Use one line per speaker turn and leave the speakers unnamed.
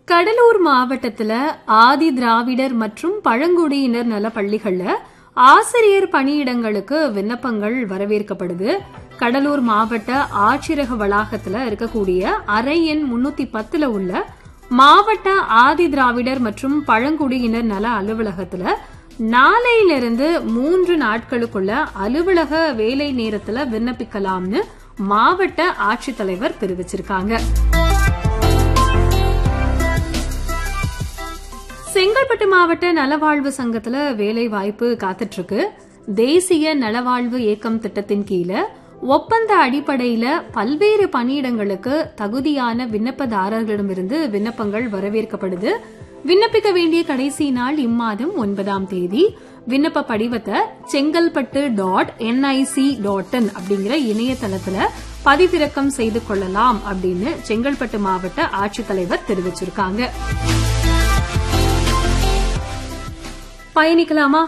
கடலூர் மாவட்டத்துல ஆதி திராவிடர் மற்றும் பழங்குடியினர் நல பள்ளிகள்ல ஆசிரியர் பணியிடங்களுக்கு விண்ணப்பங்கள் வரவேற்கப்படுது கடலூர் மாவட்ட ஆட்சியரக வளாகத்துல இருக்கக்கூடிய அறை எண் முன்னூத்தி பத்துல உள்ள மாவட்ட ஆதி திராவிடர் மற்றும் பழங்குடியினர் நல அலுவலகத்துல நாளையிலிருந்து மூன்று நாட்களுக்குள்ள அலுவலக வேலை நேரத்துல விண்ணப்பிக்கலாம்னு மாவட்ட ஆட்சித்தலைவர் தெரிவிச்சிருக்காங்க செங்கல்பட்டு மாவட்ட நலவாழ்வு சங்கத்துல வேலை வாய்ப்பு காத்துட்டு இருக்கு தேசிய நலவாழ்வு இயக்கம் திட்டத்தின் கீழே ஒப்பந்த அடிப்படையில பல்வேறு பணியிடங்களுக்கு தகுதியான விண்ணப்பதாரர்களிடமிருந்து விண்ணப்பங்கள் வரவேற்கப்படுது விண்ணப்பிக்க வேண்டிய கடைசி நாள் இம்மாதம் ஒன்பதாம் தேதி விண்ணப்ப படிவத்தை Chengalpattu dot NIC dot in அப்படிங்கிற இணையதளத்துல பதிவிறக்கம் செய்து கொள்ளலாம் அப்படின்னு செங்கல்பட்டு மாவட்ட ஆட்சித்தலைவர் தெரிவிச்சிருக்காங்க பயணிக்கலாமா